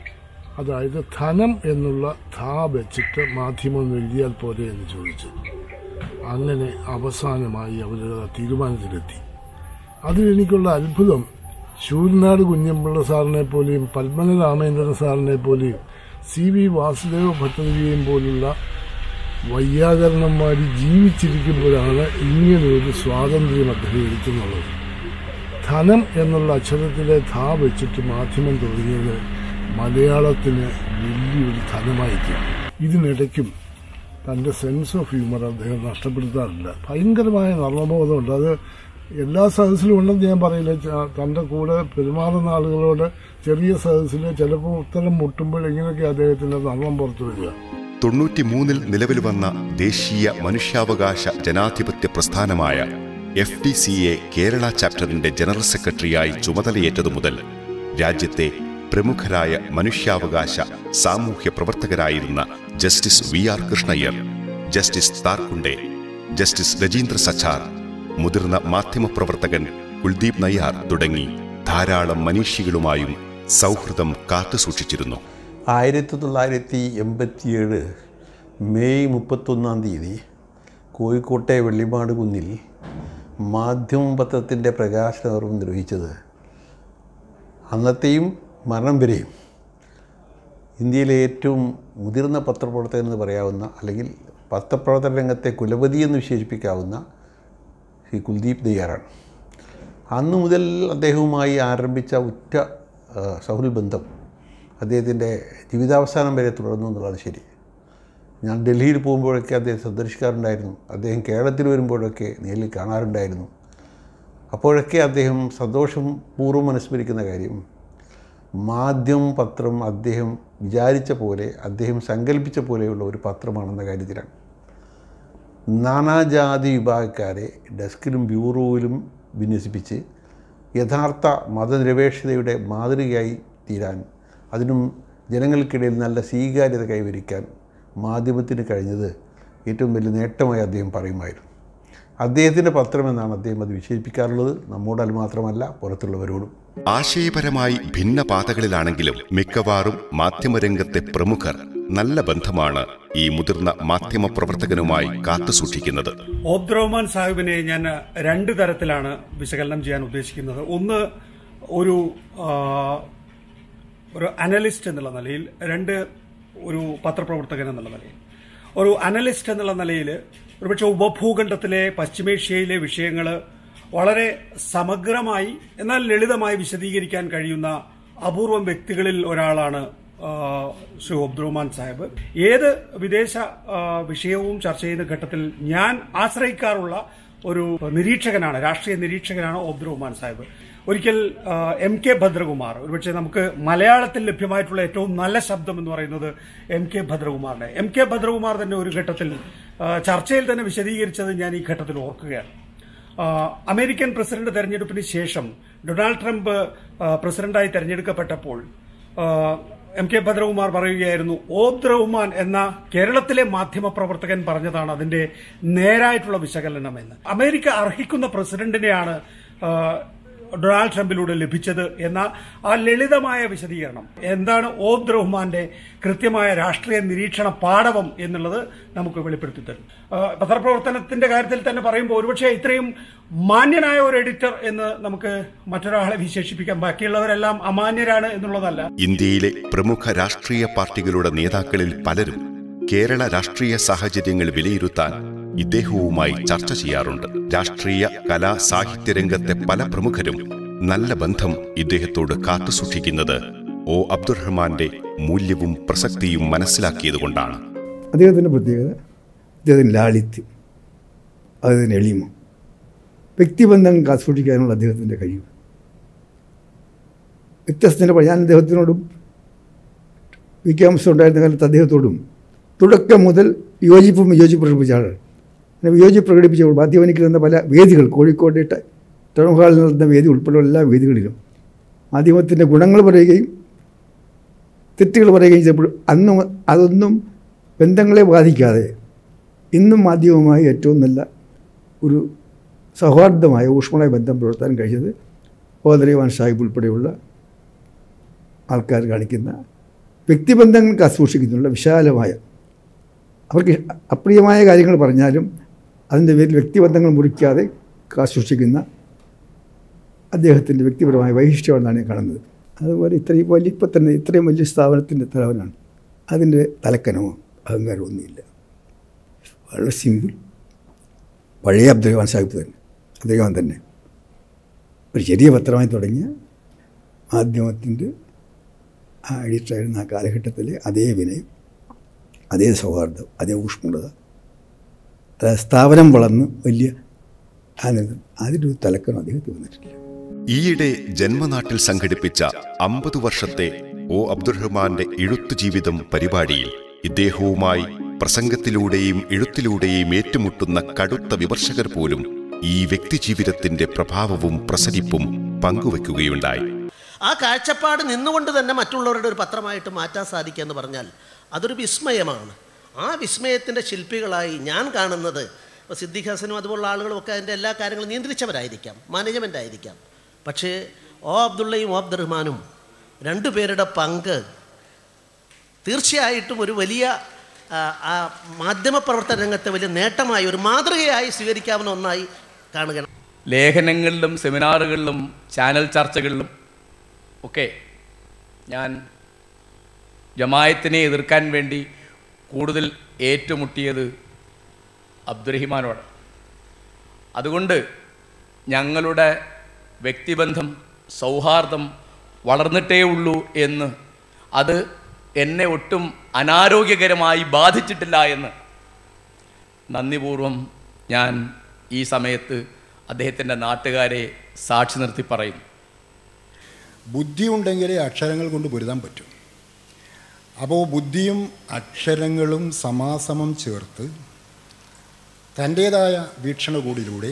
അതായത് ധനം എന്നുള്ള ധാ വെച്ചിട്ട് മാധ്യമം എഴുതിയാൽ പോരെ എന്ന് ചോദിച്ചു അങ്ങനെ അവസാനമായി അവർ തീരുമാനത്തിലെത്തി അതിലെനിക്കുള്ള അത്ഭുതം ശൂരനാട് കുഞ്ഞമ്പിള്ള സാറിനെ പോലെയും പത്മന രാമേന്ദ്രൻ സാറിനെ പോലെയും സി വി വാസുദേവ ഭട്ടതിരിയെയും പോലുള്ള വൈയാകരണന്മാർ ജീവിച്ചിരിക്കുമ്പോഴാണ് ഇങ്ങനെ ഒരു സ്വാതന്ത്ര്യം അദ്ദേഹം എടുത്തുന്നുള്ളത് ധനം എന്നുള്ള അക്ഷരത്തിലെ ധാ വെച്ചിട്ട് മാധ്യമം തുടങ്ങിയത് മലയാളത്തിന് വലിയൊരു ധനമായിരിക്കും ഇതിനിടയ്ക്കും തൻ്റെ സെൻസ് ഓഫ് ഹ്യൂമർ അദ്ദേഹം നഷ്ടപ്പെടുത്താറില്ല ഭയങ്കരമായ നർമ്മബോധമുണ്ട് അത് എല്ലാ സദസ്സിലും ഉണ്ടെന്ന് ഞാൻ പറയില്ല ച- തൻ്റെ കൂടെ പെരുമാറുന്ന ആളുകളോട് ചെറിയ സദസ്സിൽ ചിലപ്പോൾ ഉത്തരം മുട്ടുമ്പോൾ എങ്ങനെയൊക്കെ അദ്ദേഹത്തിൻ്റെ നർമ്മം പുറത്തു വരിക തൊണ്ണൂറ്റിമൂന്നിൽ നിലവിൽ വന്ന ദേശീയ മനുഷ്യാവകാശ ജനാധിപത്യ പ്രസ്ഥാനമായ F D C A Kerala ചാപ്റ്ററിന്റെ ജനറൽ സെക്രട്ടറിയായി ചുമതലയേറ്റതു മുതൽ രാജ്യത്തെ പ്രമുഖരായ മനുഷ്യാവകാശ സാമൂഹ്യ പ്രവർത്തകരായിരുന്ന justice V R Krishnaiyer justice Tarkunde justice Rajindar Sachar മുതിർന്ന മാധ്യമപ്രവർത്തകൻ കുൽദീപ് നയ്യാർ തുടങ്ങി ധാരാളം മനീഷികളുമായും സൗഹൃദം കാത്തുസൂക്ഷിച്ചിരുന്നു ആയിരത്തി തൊള്ളായിരത്തി എൺപത്തിയേഴ് മെയ് മുപ്പത്തൊന്നാം തീയതി കോഴിക്കോട്ടെ വെള്ളിമാട് കുന്നിൽ മാധ്യമ പത്രത്തിൻ്റെ പ്രകാശനകർവ് നിർവഹിച്ചത് അന്നത്തെയും മരണം വരെയും ഇന്ത്യയിലെ ഏറ്റവും മുതിർന്ന പത്രപ്രവർത്തകൻ എന്ന് പറയാവുന്ന അല്ലെങ്കിൽ പത്രപ്രവർത്തന രംഗത്തെ കുലപതി എന്ന് വിശേഷിപ്പിക്കാവുന്ന ശ്രീ കുൽദീപ് ദയ്യാറാണ് അന്നു മുതൽ അദ്ദേഹവുമായി ആരംഭിച്ച ഉറ്റ ആ, സൗഹൃദ ബന്ധം അദ്ദേഹത്തിൻ്റെ ജീവിതാവസാനം വരെ തുടർന്നു എന്നുള്ളതാണ് ശരി ഞാൻ ഡൽഹിയിൽ പോകുമ്പോഴൊക്കെ അദ്ദേഹം സന്ദർശിക്കാറുണ്ടായിരുന്നു അദ്ദേഹം കേരളത്തിൽ വരുമ്പോഴൊക്കെ നേരിൽ കാണാറുണ്ടായിരുന്നു അപ്പോഴൊക്കെ അദ്ദേഹം സന്തോഷം പൂർവ്വം അനുസ്മരിക്കുന്ന കാര്യം മാധ്യമം പത്രം അദ്ദേഹം വിചാരിച്ച പോലെ അദ്ദേഹം സങ്കല്പിച്ച പോലെയുള്ള ഒരു പത്രമാണെന്ന കാര്യത്തിലാണ് നാനാജാതി വിഭാഗക്കാരെ ഡെസ്കിലും ബ്യൂറോയിലും വിന്യസിപ്പിച്ച് യഥാർത്ഥ മതനിരപേക്ഷതയുടെ മാതൃകയായി തീരാൻ അതിനും ജനങ്ങൾക്കിടയിൽ നല്ല സ്വീകാര്യത കൈവരിക്കാൻ മാധ്യമത്തിന് കഴിഞ്ഞത് ഏറ്റവും വലിയ നേട്ടമായി അദ്ദേഹം പറയുമായിരുന്നു അദ്ദേഹത്തിൻ്റെ പത്രമെന്നാണ് അദ്ദേഹം അത് വിശേഷിപ്പിക്കാറുള്ളത് നമ്മോടൽ മാത്രമല്ല പുറത്തുള്ളവരോടും ആശയപരമായി ഭിന്ന പാതകളിലാണെങ്കിലും മിക്കവാറും മാധ്യമരംഗത്തെ പ്രമുഖർ നല്ല ബന്ധമാണ് ഈ മുതിർന്ന മാധ്യമപ്രവർത്തകനുമായി കാത്തുസൂക്ഷിക്കുന്നത് ഓബ്ദ് റഹ്മാൻ സാഹിബിനെ ഞാൻ രണ്ട് തരത്തിലാണ് വിശകലനം ചെയ്യാൻ ഉദ്ദേശിക്കുന്നത് ഒന്ന് ഒരു ആ, ഒരു അനലിസ്റ്റ് എന്നുള്ള നിലയിൽ രണ്ട് ഒരു പത്രപ്രവർത്തകൻ എന്നുള്ള നിലയിൽ ഒരു അനലിസ്റ്റ് എന്നുള്ള നിലയിൽ ഒരുപക്ഷെ ഉപഭൂഖണ്ഡത്തിലെ പശ്ചിമേഷ്യയിലെ വിഷയങ്ങൾ വളരെ സമഗ്രമായി എന്നാൽ ലളിതമായി വിശദീകരിക്കാൻ കഴിയുന്ന അപൂർവം വ്യക്തികളിൽ ഒരാളാണ് ആ, ശ്രീ അബ്ദുറഹ്മാൻ സാഹിബ് ഏത് വിദേശ ആ, വിഷയവും ചർച്ച ചെയ്യുന്ന ഘട്ടത്തിൽ ഞാൻ ആശ്രയിക്കാറുള്ള ഒരു നിരീക്ഷകനാണ് രാഷ്ട്രീയ നിരീക്ഷകനാണ് അബ്ദുറഹ്മാൻ സാഹിബ് ഒരിക്കൽ ആ, എം കെ ഭദ്രകുമാർ ഒരുപക്ഷെ നമുക്ക് മലയാളത്തിൽ ലഭ്യമായിട്ടുള്ള ഏറ്റവും നല്ല ശബ്ദം എന്ന് പറയുന്നത് എം കെ ഭദ്രകുമാറിന്റെ എം കെ ഭദ്രകുമാർ തന്നെ ഒരു ഘട്ടത്തിൽ ആ, ചർച്ചയിൽ തന്നെ വിശദീകരിച്ചത് ഞാൻ ഈ ഘട്ടത്തിൽ ഓർക്കുകയാണ് ആ, അമേരിക്കൻ പ്രസിഡന്റ് തെരഞ്ഞെടുപ്പിന് ശേഷം ഡൊണാൾഡ് ട്രംപ് ആ, പ്രസിഡന്റായി തെരഞ്ഞെടുക്കപ്പെട്ടപ്പോൾ ആ, എം കെ ഭദ്രകുമാർ പറയുകയായിരുന്നു ഓബ്ദ് റഹ്മാൻ എന്ന കേരളത്തിലെ മാധ്യമ പ്രവർത്തകൻ പറഞ്ഞതാണ് അതിന്റെ നേരായിട്ടുള്ള വിശകലനം എന്ന് അമേരിക്ക അർഹിക്കുന്ന പ്രസിഡന്റിനെയാണ് ആ, ഡൊണാൾഡ് ട്രംപിലൂടെ ലഭിച്ചത് എന്ന ആ ലളിതമായ വിശദീകരണം എന്താണ് ഓബ്ദ് റഹ്മാന്റെ കൃത്യമായ രാഷ്ട്രീയ നിരീക്ഷണ പാടവം എന്നുള്ളത് നമുക്ക് വെളിപ്പെടുത്തി തരും ആ, പത്രപ്രവർത്തനത്തിന്റെ കാര്യത്തിൽ തന്നെ പറയുമ്പോൾ ഒരുപക്ഷെ ഇത്രയും മാന്യനായ ഒരു എഡിറ്റർ എന്ന് നമുക്ക് മറ്റൊരാളെ വിശേഷിപ്പിക്കാം ബാക്കിയുള്ളവരെല്ലാം അമാന്യരാണ് എന്നുള്ളതല്ല ഇന്ത്യയിലെ പ്രമുഖ രാഷ്ട്രീയ പാർട്ടികളുടെ നേതാക്കളിൽ പലരും കേരള രാഷ്ട്രീയ സാഹചര്യങ്ങൾ വിലയിരുത്താൻ ഇദ്ദേഹവുമായി ചർച്ച ചെയ്യാറുണ്ട് രാഷ്ട്രീയ കലാ സാഹിത്യ രംഗത്തെ പല പ്രമുഖരും നല്ല ബന്ധം ഇദ്ദേഹത്തോട് കാത്തുസൂക്ഷിക്കുന്നത് ഒ അബ്ദുറഹ്മാന്റെ മൂല്യവും പ്രസക്തിയും മനസ്സിലാക്കിയതുകൊണ്ടാണ് അദ്ദേഹത്തിൻ്റെ പ്രത്യേകത അദ്ദേഹത്തിൻ്റെ ലാളിത്യം അദ്ദേഹത്തിൻ്റെ എളിമ വ്യക്തിബന്ധം കാത്തുസൂക്ഷിക്കാനുള്ള അദ്ദേഹത്തിൻ്റെ കഴിവ് വ്യത്യസ്തൻ്റെ ഞാൻ അദ്ദേഹത്തിനോടും വിദ്യാഭ്യാസം ഉണ്ടായിരുന്ന കാലത്ത് അദ്ദേഹത്തോടും തുടക്കം മുതൽ വിയോജിപ്പും വിയോജിപ്പ് പ്രകടിപ്പിച്ച ആളാണ് അങ്ങനെ വിയോജിപ്പ് പ്രകടിപ്പിച്ചപ്പോൾ മാധ്യമനിക്ക് തന്ന പല വേദികൾ കോഴിക്കോട്ടെ ടൗൺ ഹാളിൽ നടന്ന വേദി ഉൾപ്പെടെയുള്ള എല്ലാ വേദികളിലും മാധ്യമത്തിൻ്റെ ഗുണങ്ങൾ പറയുകയും തെറ്റുകൾ പറയുകയും ചെയ്തപ്പോൾ അന്നും അതൊന്നും ബന്ധങ്ങളെ ബാധിക്കാതെ ഇന്നും മാധ്യമവുമായി ഏറ്റവും നല്ല ഒരു സൗഹാർദ്ദമായ ഊഷ്മളമായ ബന്ധം പുലർത്താൻ കഴിഞ്ഞത് ഓദരവാൻ സാഹിബ് ഉൾപ്പെടെയുള്ള ആൾക്കാർ കാണിക്കുന്ന വ്യക്തിബന്ധങ്ങൾ കാസൂക്ഷിക്കുന്നുള്ള വിശാലമായ അവർക്ക് അപ്രിയമായ കാര്യങ്ങൾ പറഞ്ഞാലും അതിൻ്റെ പേരിൽ വ്യക്തിബന്ധങ്ങൾ മുറിക്കാതെ കാസൂക്ഷിക്കുന്ന അദ്ദേഹത്തിൻ്റെ വ്യക്തിപരമായ വൈശിഷ്ട്യമാണെന്നാണ് ഞാൻ കാണുന്നത് അതുപോലെ ഇത്രയും വലിയ ഇപ്പം തന്നെ ഇത്രയും വലിയ സ്ഥാപനത്തിൻ്റെ തലവനാണ് അതിൻ്റെ തലക്കനമോ അഹങ്കാരമോ ഒന്നുമില്ല വളരെ സിമ്പിൾ പഴയ അബ്ദുറഹ്മാൻ സാഹിബ് തന്നെ അദ്ദേഹം തന്നെ ഒരു ചെറിയ പത്രമായി തുടങ്ങിയ മാധ്യമത്തിൻ്റെ ആ എഡിറ്ററായിരുന്ന ആ കാലഘട്ടത്തിലെ അതേ വിനയം അതേ സൗഹാർദ്ദം അതേ ഊഷ്മളത അതായത് സ്ഥാപനം വളർന്ന് വലിയ ആനന്ദം അതിൻ്റെ ഒരു തലക്കനം അദ്ദേഹത്തിന് വന്നിട്ടില്ല ഈയിടെ ജന്മനാട്ടിൽ സംഘടിപ്പിച്ച അമ്പത് വർഷത്തെ ഒ അബ്ദുറഹ്മാന്റെ എഴുത്തു ജീവിതം പരിപാടിയിൽ ഇദ്ദേഹവുമായി പ്രസംഗത്തിലൂടെയും എഴുത്തിലൂടെയും ഏറ്റുമുട്ടുന്ന കടുത്ത വിമർശകർ പോലും ഈ വ്യക്തിജീവിതത്തിന്റെ പ്രഭാവവും പ്രസരിപ്പും പങ്കുവെക്കുകയുണ്ടായി ആ കാഴ്ചപ്പാട് നിന്നുകൊണ്ട് തന്നെ മറ്റുള്ളവരുടെ ഒരു പത്രമായിട്ട് മാറ്റാൻ സാധിക്കുക എന്ന് പറഞ്ഞാൽ അതൊരു വിസ്മയമാണ് ആ വിസ്മയത്തിൻ്റെ ശില്പികളായി ഞാൻ കാണുന്നത് ഇപ്പോൾ സിദ്ദിഖ് ഹസനും അതുപോലുള്ള ആളുകളും ഒക്കെ അതിൻ്റെ എല്ലാ കാര്യങ്ങളും നിയന്ത്രിച്ചവരായിരിക്കാം മാനേജ്മെൻ്റ് ആയിരിക്കാം പക്ഷേ ഓ അബ്ദുള്ളയും ഓ അബ്ദുറഹ്മാനും രണ്ടുപേരുടെ പങ്ക് തീർച്ചയായിട്ടും ഒരു വലിയ ആ, ആ മാധ്യമപ്രവർത്തന രംഗത്തെ വലിയ നേട്ടമായി ഒരു മാതൃകയായി സ്വീകരിക്കാവുന്ന ഒന്നായി കാണുകയാണ് ലേഖനങ്ങളിലും സെമിനാറുകളിലും ചാനൽ ചർച്ചകളിലും ഒക്കെ ഞാൻ ജമായത്തിനെ എതിർക്കാൻ വേണ്ടി കൂടുതൽ ഏറ്റുമുട്ടിയത് അബ്ദുറഹിമാനോട് അതുകൊണ്ട് ഞങ്ങളുടെ വ്യക്തിബന്ധം സൗഹാർദ്ദം വളർന്നിട്ടേ ഉള്ളൂ എന്ന് അത് എന്നെ ഒട്ടും അനാരോഗ്യകരമായി ബാധിച്ചിട്ടില്ല എന്ന് നന്ദിപൂർവം ഞാൻ ഈ സമയത്ത് അദ്ദേഹത്തിൻ്റെ നാട്ടുകാരെ സാക്ഷി നിർത്തി പറയുന്നു ബുദ്ധി ഉണ്ടെങ്കിലേ അക്ഷരങ്ങൾ കൊണ്ട് പൊരുതാൻ പറ്റും അപ്പോൾ ബുദ്ധിയും അക്ഷരങ്ങളും സമാസമം ചേർത്ത് തൻ്റേതായ വീക്ഷണകൂടിലൂടെ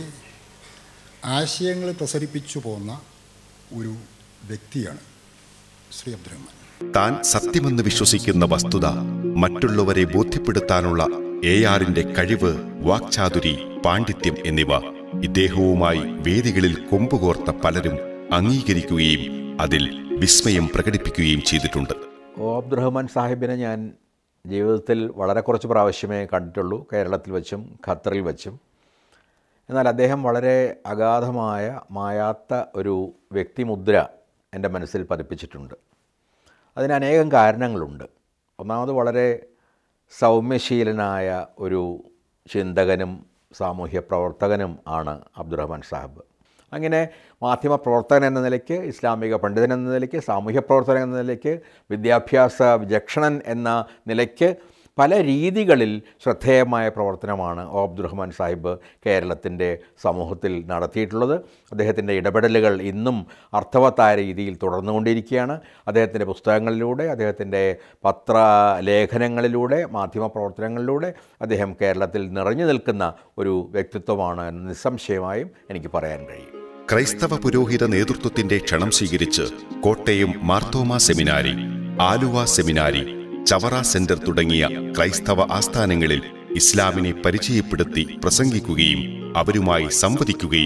ആശയങ്ങൾ പ്രസരിപ്പിച്ചു പോന്ന ഒരു വ്യക്തിയാണ് ശ്രീ അബ്ദുറഹ്മാൻ താൻ സത്യമെന്ന് വിശ്വസിക്കുന്ന വസ്തുത മറ്റുള്ളവരെ ബോധ്യപ്പെടുത്താനുള്ള എ ആറിന്റെ കഴിവ് വാക്ചാതുരി പാണ്ഡിത്യം എന്നിവ ഇദ്ദേഹവുമായി വേദികളിൽ കൊമ്പുകോർത്ത പലരും അംഗീകരിക്കുകയും അതിൽ വിസ്മയം പ്രകടിപ്പിക്കുകയും ചെയ്തിട്ടുണ്ട് ഒ അബ്ദുറഹ്മാൻ സാഹിബിനെ ഞാൻ ജീവിതത്തിൽ വളരെ കുറച്ച് പ്രാവശ്യമേ കണ്ടിട്ടുള്ളൂ കേരളത്തിൽ വെച്ചും ഖത്തറിൽ വെച്ചും എന്നാൽ അദ്ദേഹം വളരെ അഗാധമായ മായാത്ത ഒരു വ്യക്തിമുദ്ര എൻ്റെ മനസ്സിൽ പതിപ്പിച്ചിട്ടുണ്ട് അതിന് അനേകം കാരണങ്ങളുണ്ട് ഒന്നാമത് വളരെ സൗമ്യശീലനായ ഒരു ചിന്തകനും സാമൂഹ്യ പ്രവർത്തകനും ആണ് അബ്ദുറഹ്മാൻ സാഹിബ് അങ്ങനെ മാധ്യമ പ്രവർത്തകൻ എന്ന നിലയ്ക്ക് ഇസ്ലാമിക പണ്ഡിതൻ എന്ന നിലയ്ക്ക് സാമൂഹ്യ പ്രവർത്തകൻ എന്ന നിലയ്ക്ക് വിദ്യാഭ്യാസ വിചക്ഷണൻ എന്ന നിലയ്ക്ക് പല രീതികളിൽ ശ്രദ്ധേയമായ പ്രവർത്തനമാണ് ഒ അബ്ദുറഹ്മാൻ സാഹിബ് കേരളത്തിൻ്റെ സമൂഹത്തിൽ നടത്തിയിട്ടുള്ളത് അദ്ദേഹത്തിൻ്റെ ഇടപെടലുകൾ ഇന്നും അർത്ഥവത്തായ രീതിയിൽ തുടർന്നുകൊണ്ടിരിക്കുകയാണ് അദ്ദേഹത്തിൻ്റെ പുസ്തകങ്ങളിലൂടെ അദ്ദേഹത്തിൻ്റെ പത്ര ലേഖനങ്ങളിലൂടെ മാധ്യമ പ്രവർത്തനങ്ങളിലൂടെ അദ്ദേഹം കേരളത്തിൽ നിറഞ്ഞു നിൽക്കുന്ന ഒരു വ്യക്തിത്വമാണ് എന്ന് നിസ്സംശയമായും എനിക്ക് പറയാൻ കഴിയും ക്രൈസ്തവ പുരോഹിത നേതൃത്വത്തിന്റെ ക്ഷണം സ്വീകരിച്ച് Kottayam Marthoma seminary Aluva seminary Chavara centre തുടങ്ങിയ ക്രൈസ്തവ ആസ്ഥാനങ്ങളിൽ ഇസ്ലാമിനെ പരിചയപ്പെടുത്തി പ്രസംഗിക്കുകയും അവരുമായി സംവദിക്കുകയും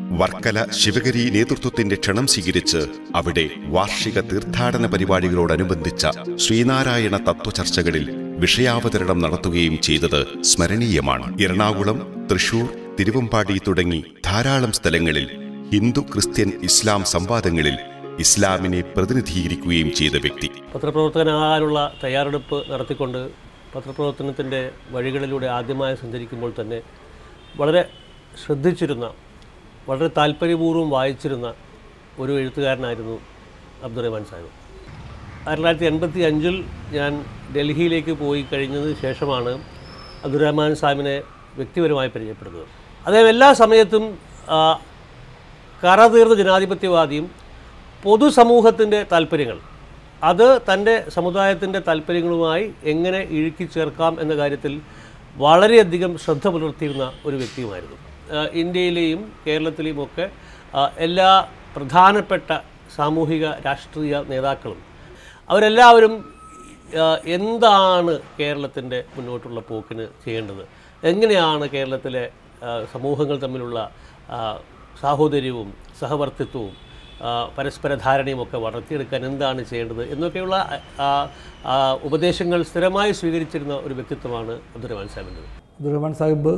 വർക്കല ശിവഗിരി നേതൃത്വത്തിന്റെ ക്ഷണം സ്വീകരിച്ച് അവിടെ വാർഷിക തീർത്ഥാടന പരിപാടികളോടനുബന്ധിച്ച ശ്രീനാരായണ തത്വചർച്ചകളിൽ വിഷയാവതരണം നടത്തുകയും ചെയ്തത് സ്മരണീയമാണ് എറണാകുളം തൃശൂർ തിരുവമ്പാടി തുടങ്ങി ധാരാളം സ്ഥലങ്ങളിൽ ഹിന്ദു ക്രിസ്ത്യൻ ഇസ്ലാം സംവാദങ്ങളിൽ ഇസ്ലാമിനെ പ്രതിനിധീകരിക്കുകയും ചെയ്ത വ്യക്തി പത്രപ്രവർത്തകനാകാനുള്ള തയ്യാറെടുപ്പ് നടത്തിക്കൊണ്ട് പത്രപ്രവർത്തനത്തിൻ്റെ വഴികളിലൂടെ ആദ്യമായി സഞ്ചരിക്കുമ്പോൾ തന്നെ വളരെ ശ്രദ്ധിച്ചിരുന്ന വളരെ താല്പര്യപൂർവ്വം വായിച്ചിരുന്ന ഒരു എഴുത്തുകാരനായിരുന്നു അബ്ദുറഹ്മാൻ സാഹിബ് ആയിരത്തി തൊള്ളായിരത്തി എൺപത്തി അഞ്ചിൽ ഞാൻ ഡൽഹിയിലേക്ക് പോയി കഴിഞ്ഞതിന് ശേഷമാണ് അബ്ദുറഹ്മാൻ സാഹിബിനെ വ്യക്തിപരമായി പരിചയപ്പെടുന്നത് അദ്ദേഹം എല്ലാ സമയത്തും ആ, കറതീർന്ന ജനാധിപത്യവാദിയും പൊതുസമൂഹത്തിൻ്റെ താല്പര്യങ്ങൾ അത് തൻ്റെ സമുദായത്തിൻ്റെ താല്പര്യങ്ങളുമായി എങ്ങനെ ഇഴുക്കി ചേർക്കാം എന്ന കാര്യത്തിൽ വളരെയധികം ശ്രദ്ധ പുലർത്തിയിരുന്ന ഒരു വ്യക്തിയുമായിരുന്നു ആ, ഇന്ത്യയിലെയും കേരളത്തിലെയും ഒക്കെ ആ, എല്ലാ പ്രധാനപ്പെട്ട സാമൂഹിക രാഷ്ട്രീയ നേതാക്കളും അവരെല്ലാവരും ആ, എന്താണ് കേരളത്തിൻ്റെ മുന്നോട്ടുള്ള പോക്കിന് ചെയ്യേണ്ടത് എങ്ങനെയാണ് കേരളത്തിലെ ആ, സമൂഹങ്ങൾ തമ്മിലുള്ള ആ, സാഹോദര്യവും സഹവർത്തിത്വവും ആ, പരസ്പര ധാരണയും ഒക്കെ വളർത്തിയെടുക്കാൻ എന്താണ് ചെയ്യേണ്ടത് എന്നൊക്കെയുള്ള ആ, ആ, ഉപദേശങ്ങൾ സ്ഥിരമായി സ്വീകരിച്ചിരുന്ന ഒരു വ്യക്തിത്വമാണ് അബ്ദുറഹ്മാൻ സാഹിബിൻ്റെത് അബ്ദുറഹ്മാൻ സാഹിബ്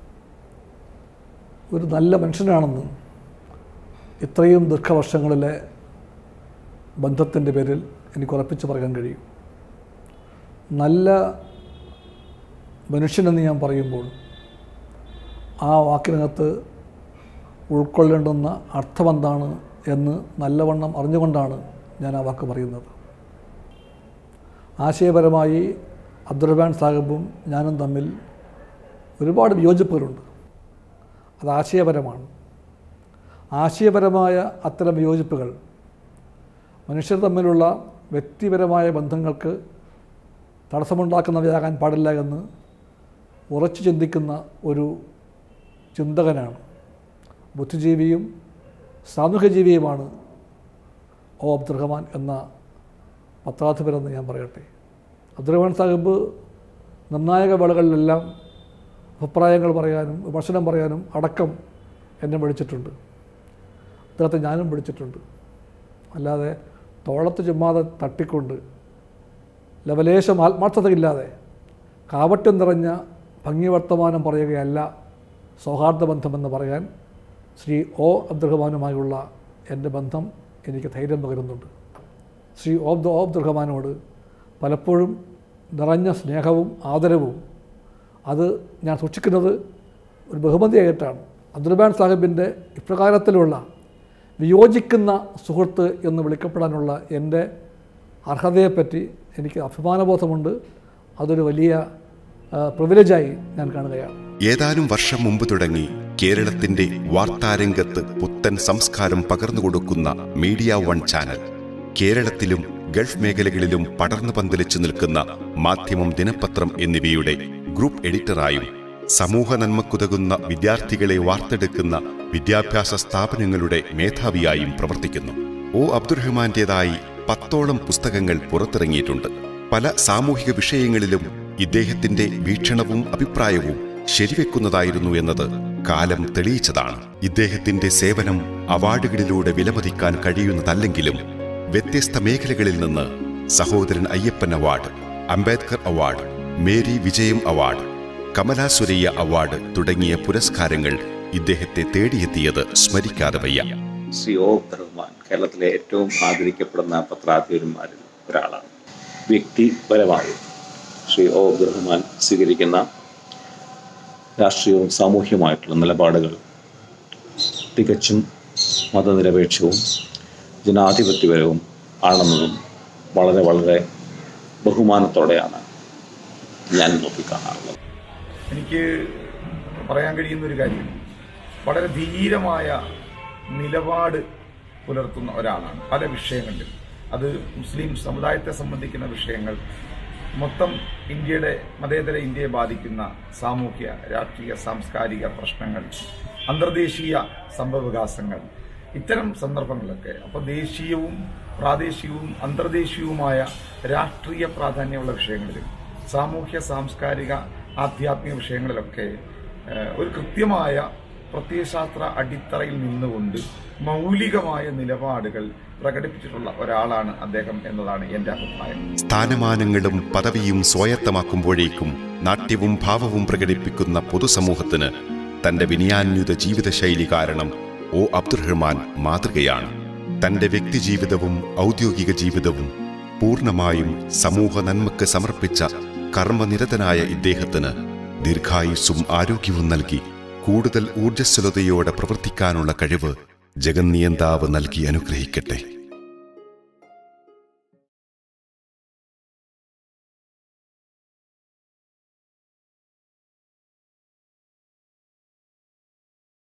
ഒരു നല്ല മനുഷ്യനാണെന്ന് ഇത്രയും ദീർഘവർഷങ്ങളിലെ ബന്ധത്തിൻ്റെ പേരിൽ എനിക്ക് ഉറപ്പിച്ച് പറയാൻ കഴിയും നല്ല മനുഷ്യനെന്ന് ഞാൻ പറയുമ്പോൾ ആ വാക്കിനകത്ത് ഉൾക്കൊള്ളേണ്ടുന്ന അർത്ഥമെന്താണ് എന്ന് നല്ലവണ്ണം അറിഞ്ഞുകൊണ്ടാണ് ഞാൻ ആ വാക്ക് പറയുന്നത് ആശയപരമായി അബ്ദുറഹ്മാൻ സാഹിബും ഞാനും തമ്മിൽ ഒരുപാട് വിയോജിപ്പുകളുണ്ട് അത് ആശയപരമാണ് ആശയപരമായ അത്തരം വിയോജിപ്പുകൾ മനുഷ്യർ തമ്മിലുള്ള വ്യക്തിപരമായ ബന്ധങ്ങൾക്ക് തടസ്സമുണ്ടാക്കുന്നവയാകാൻ പാടില്ല എന്ന് ഉറച്ചു ചിന്തിക്കുന്ന ഒരു ചിന്തകനാണ് ബുദ്ധിജീവിയും സാമൂഹ്യജീവിയുമാണ് ഒ അബ്ദുറഹ്മാൻ എന്ന പത്രാധിപരെന്ന് ഞാൻ പറയട്ടെ അബ്ദുറഹ്മാൻ സാഹിബ് നിർണായക വേളകളിലെല്ലാം അഭിപ്രായങ്ങൾ പറയാനും വിമർശനം പറയാനും അടക്കം എന്നെ വിളിച്ചിട്ടുണ്ട് അദ്ദേഹത്തെ ഞാനും വിളിച്ചിട്ടുണ്ട് അല്ലാതെ തോളത്ത് ചുമ്മാതെ തട്ടിക്കൊണ്ട് ലവലേശം ആത്മാർത്ഥതയില്ലാതെ കാവട്യം നിറഞ്ഞ ഭംഗി വർത്തമാനം പറയുകയല്ല സൗഹാർദ്ദ ബന്ധമെന്ന് പറയാൻ ശ്രീ ഒ അബ്ദുറഹ്മാനുമായുള്ള എൻ്റെ ബന്ധം എനിക്ക് ധൈര്യം പകരുന്നുണ്ട് ശ്രീ ഓബ്ദ ഒ അബ്ദുറഹ്മാനോട് പലപ്പോഴും നിറഞ്ഞ സ്നേഹവും ആദരവും അത് ഞാൻ സൂക്ഷിക്കുന്നത് ഒരു ബഹുമതിയായിട്ടാണ് അബ്ദുറഹ്മാൻ സാഹിബിൻ്റെ ഇപ്രകാരത്തിലുള്ള വിയോജിക്കുന്ന സുഹൃത്ത് എന്ന് വിളിക്കപ്പെടാനുള്ള എൻ്റെ അർഹതയെപ്പറ്റി എനിക്ക് അഭിമാനബോധമുണ്ട് അതൊരു വലിയ പ്രിവിലേജായി ഞാൻ കാണുകയാണ് ഏതാനും വർഷം മുമ്പ് തുടങ്ങി കേരളത്തിന്റെ വാർത്താരംഗത്ത് പുത്തൻ സംസ്കാരം പകർന്നുകൊടുക്കുന്ന മീഡിയ വൺ ചാനൽ കേരളത്തിലും ഗൾഫ് മേഖലകളിലും പടർന്നു പന്തലിച്ചു നിൽക്കുന്ന മാധ്യമം ദിനപത്രം എന്നിവയുടെ ഗ്രൂപ്പ് എഡിറ്ററായും സമൂഹ നന്മക്കുതകുന്ന വിദ്യാർത്ഥികളെ വാർത്തെടുക്കുന്ന വിദ്യാഭ്യാസ സ്ഥാപനങ്ങളുടെ മേധാവിയായും പ്രവർത്തിക്കുന്നു ഒ അബ്ദുറഹ്മാന്റേതായി പത്തോളം പുസ്തകങ്ങൾ പുറത്തിറങ്ങിയിട്ടുണ്ട് പല സാമൂഹിക വിഷയങ്ങളിലും ഇദ്ദേഹത്തിന്റെ വീക്ഷണവും അഭിപ്രായവും ശരിവെക്കുന്നതായിരുന്നു എന്നത് കാലം തെളിയിച്ചതാണ് ഇദ്ദേഹത്തിന്റെ സേവനം അവാർഡുകളിലൂടെ വിലമതിക്കാൻ കഴിയുന്നതല്ലെങ്കിലും വ്യത്യസ്ത മേഖലകളിൽ നിന്ന് Sahodaran Ayyappan award Ambedkar award Mary Vijayam award Kamala Surayya award തുടങ്ങിയ പുരസ്കാരങ്ങൾ ഇദ്ദേഹത്തെ തേടിയെത്തിയത് സ്മരിക്കാതെ വയ്യ ശ്രീ ഒ റഹ്മാൻ കേരളത്തിലെ ഏറ്റവും ആദരിക്കപ്പെടുന്ന പത്രാധിപന്മാരിൽ ഒരാളാണ് വ്യക്തിപരമായി ശ്രീ ഒ അബ്ദുറഹ്മാൻ സ്വീകരിക്കുന്ന രാഷ്ട്രീയവും സാമൂഹ്യമായിട്ടുള്ള നിലപാടുകൾ തികച്ചും മതനിരപേക്ഷവും ജനാധിപത്യപരവും ആണെന്നതും വളരെ വളരെ ബഹുമാനത്തോടെയാണ് ഞാൻ നോക്കിക്കാണാറുള്ളത് എനിക്ക് പറയാൻ കഴിയുന്ന ഒരു കാര്യം വളരെ ധീരമായ നിലപാട് പുലർത്തുന്ന ഒരാളാണ് പല വിഷയങ്ങളിലും അത് മുസ്ലിം സമുദായത്തെ സംബന്ധിക്കുന്ന വിഷയങ്ങൾ മൊത്തം ഇന്ത്യയുടെ മതേതര ഇന്ത്യയെ ബാധിക്കുന്ന സാമൂഹ്യ രാഷ്ട്രീയ സാംസ്കാരിക പ്രശ്നങ്ങൾ അന്തർദേശീയ സംഭവവികാസങ്ങൾ ഇത്തരം സന്ദർഭങ്ങളിലൊക്കെ അപ്പോൾ ദേശീയവും പ്രാദേശികവും അന്തർദേശീയവുമായ രാഷ്ട്രീയ പ്രാധാന്യമുള്ള വിഷയങ്ങളിലും സാമൂഹ്യ സാംസ്കാരിക ആധ്യാത്മിക വിഷയങ്ങളിലൊക്കെ ഏഹ്, ഒരു കൃത്യമായ പ്രത്യയശാസ്ത്ര അടിത്തറയിൽ നിന്നുകൊണ്ട് മൗലികമായ നിലപാടുകൾ പ്രകടിപ്പിച്ചിട്ടുള്ള ഒരാളാണ് അദ്ദേഹം എന്നതാണ് എൻ്റെ അഭിപ്രായം സ്ഥാനമാനങ്ങളും പദവിയും സ്വായത്തമാക്കുമ്പോഴേക്കും നാട്യവും ഭാവവും പ്രകടിപ്പിക്കുന്ന പൊതുസമൂഹത്തിന് തന്റെ വിനയാന്യുത ജീവിതശൈലി കാരണം ഒ അബ്ദുറഹ്മാൻ മാതൃകയാണ് തന്റെ വ്യക്തിജീവിതവും ഔദ്യോഗിക ജീവിതവും പൂർണ്ണമായും സമൂഹ നന്മക്ക് സമർപ്പിച്ച കർമ്മനിരതനായ ഇദ്ദേഹത്തിന് ദീർഘായുസ്സും ആരോഗ്യവും നൽകി കൂടുതൽ ഊർജ്ജസ്വലതയോടെ പ്രവർത്തിക്കാനുള്ള കഴിവ് ജഗന്നിയന്താവ് നൽകി അനുഗ്രഹിക്കട്ടെ